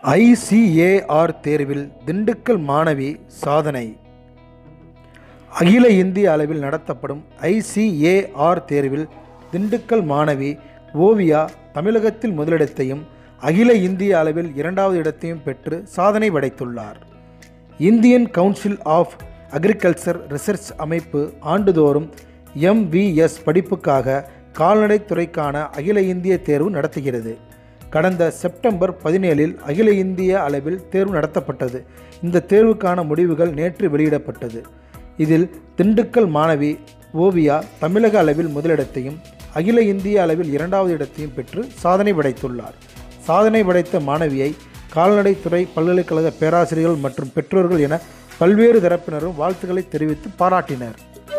ICAR தேர்வில் திண்டுக்கல் மாணவி சாதனை அகில இந்திய அளவில் நடத்தப்படும் ஐசிஏஆர் தேர்வில் திண்டுக்கல் மாணவி ஓவியா தமிழகத்தில் முதலிடத்தையும் அகில இந்திய அளவில் இரண்டாவது இடத்தையும் பெற்று சாதனை படைத்துள்ளார் Indian council of agriculture research அமைப்பு ஆண்டுதோறும் எம்விஎஸ் படிப்புக்காக கால்நடைத்துறைக்கான அகில இந்திய தேர்வு நடத்துகிறது கடந்த செப்டம்பர் பதினேழில் அகில இந்திய அளவில் தேர்வு நடத்தப்பட்டது இந்த தேர்வுக்கான முடிவுகள் நேற்று வெளியிடப்பட்டது இதில் திண்டுக்கல் மாணவி ஓவியா தமிழக அளவில் முதலிடத்தையும் அகில இந்திய அளவில் இரண்டாவது இடத்தையும் பெற்று சாதனை படைத்துள்ளார் சாதனை படைத்த மாணவியை கால்நடைத்துறை பல்கலைக்கழக பேராசிரியர்கள் மற்றும் பெற்றோர்கள் என பல்வேறு தரப்பினரும் வாழ்த்துக்களை தெரிவித்து பாராட்டினர்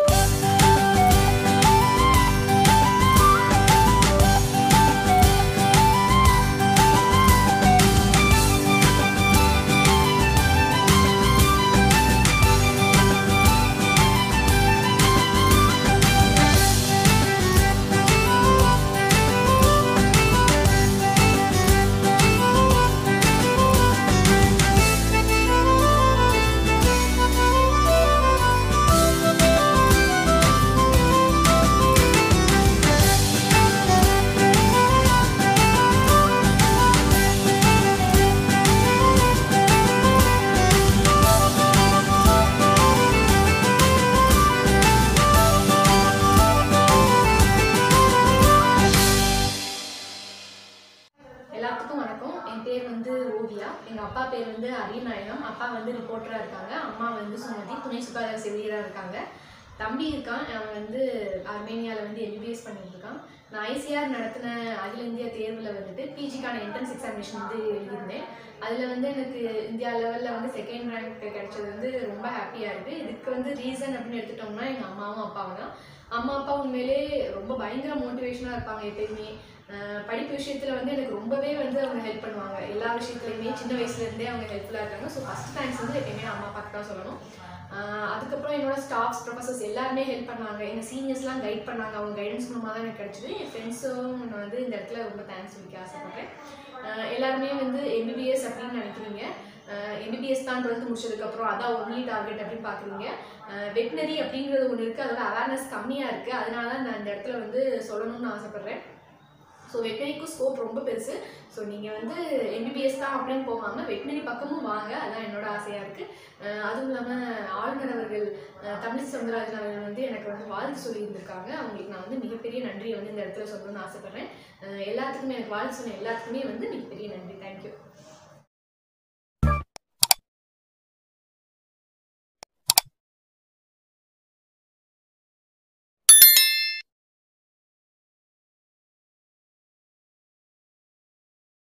எல்லாத்துக்கும் வணக்கம் என் பேர் வந்து ஓவியா எங்கள் அப்பா பேர் வந்து அரியநாயகம் அப்பா வந்து ரிப்போர்ட்டராக இருக்காங்க அம்மா வந்து சுமதி துணை சுகாதார செவிலியராக இருக்காங்க தம்பி இருக்கான் அவன் வந்து அர்மேனியாவில் வந்து எம்பிபிஎஸ் பண்ணிட்டு இருக்கான் நான் ஐசிஆர் நடத்தின அகில இந்திய தேர்வில் வந்துட்டு பிஜிக்கான என்ட்ரன்ஸ் எக்ஸாமினேஷன் வந்து எழுதியிருந்தேன் அதில் வந்து எனக்கு இந்தியா லெவலில் வந்து செகண்ட் ரேங்க் கிடைச்சது வந்து ரொம்ப ஹாப்பியாக இருக்குது இதுக்கு வந்து ரீசன் அப்படின்னு எடுத்துட்டோம்னா எங்கள் அம்மாவும் அப்பாவும் தான் அம்மா அப்பா உண்மையிலே ரொம்ப பயங்கர மோட்டிவேஷனாக இருப்பாங்க எப்பயுமே அஹ் படிப்பு விஷயத்தில் வந்து எனக்கு ரொம்பவே வந்து அவங்க ஹெல்ப் பண்ணுவாங்க எல்லா விஷயத்துலையுமே சின்ன வயசுலேருந்தே அவங்க ஹெல்ப்ஃபுல்லாக இருக்காங்க ஸோ ஃபஸ்ட் தேங்க்ஸ் வந்து எப்பயுமே அம்மா அப்பாக்கு தான் சொல்லணும் அஹ் அதுக்கப்புறம் என்னோட ஸ்டாஃப்ஸ் ப்ரொஃபசர்ஸ் எல்லாருமே ஹெல்ப் பண்ணாங்க எங்கள் சீனியர்ஸ்லாம் கைட் பண்ணாங்க அவங்க கைடன்ஸ் மூலமாக தான் எனக்கு கிடச்சிது என் ஃப்ரெண்ட்ஸும் வந்து இந்த இடத்துல ரொம்ப தேங்க்ஸ் சொல்லிக்க ஆசைப்பட்றேன் அஹ் எல்லாருமே வந்து எம்பிபிஎஸ் அப்படின்னு நினைக்கிறீங்க எம்பிபிஎஸ் தான் டுவெல்த் முடிச்சதுக்கப்புறம் அதான் ஒன்லி டார்கெட் அப்படின்னு பார்க்குறீங்க வெட்டினரி அப்படிங்கிறது ஒன்று இருக்குது அதோட அவேர்னஸ் கம்மியாக இருக்குது அதனால தான் நான் இந்த இடத்துல வந்து சொல்லணும்னு ஆசைப்பட்றேன் ஸோ வெட்டினரிக்கும் ஸ்கோப் ரொம்ப பெருசு ஸோ நீங்கள் வந்து எம்பிபிஎஸ் தான் அப்படின்னு போகாமல் வெட்டினரி பக்கமும் வாங்க அதான் என்னோட ஆசையாக இருக்குது அதுவும் இல்லாமல் ஆளுநர் அவர்கள் அஹ், தமிழிசை சவுந்தரராஜன் அவர்கள் வந்து எனக்கு வந்து வாழ்த்து சொல்லியிருந்திருக்காங்க அவங்களுக்கு நான் வந்து மிகப்பெரிய நன்றியை வந்து இந்த இடத்துல சொல்லணும்னு ஆசைப்பட்றேன் அஹ், எல்லாத்துக்குமே எனக்கு வாழ்த்து சொன்ன எல்லாத்துக்குமே வந்து மிகப்பெரிய நன்றி தேங்க்யூ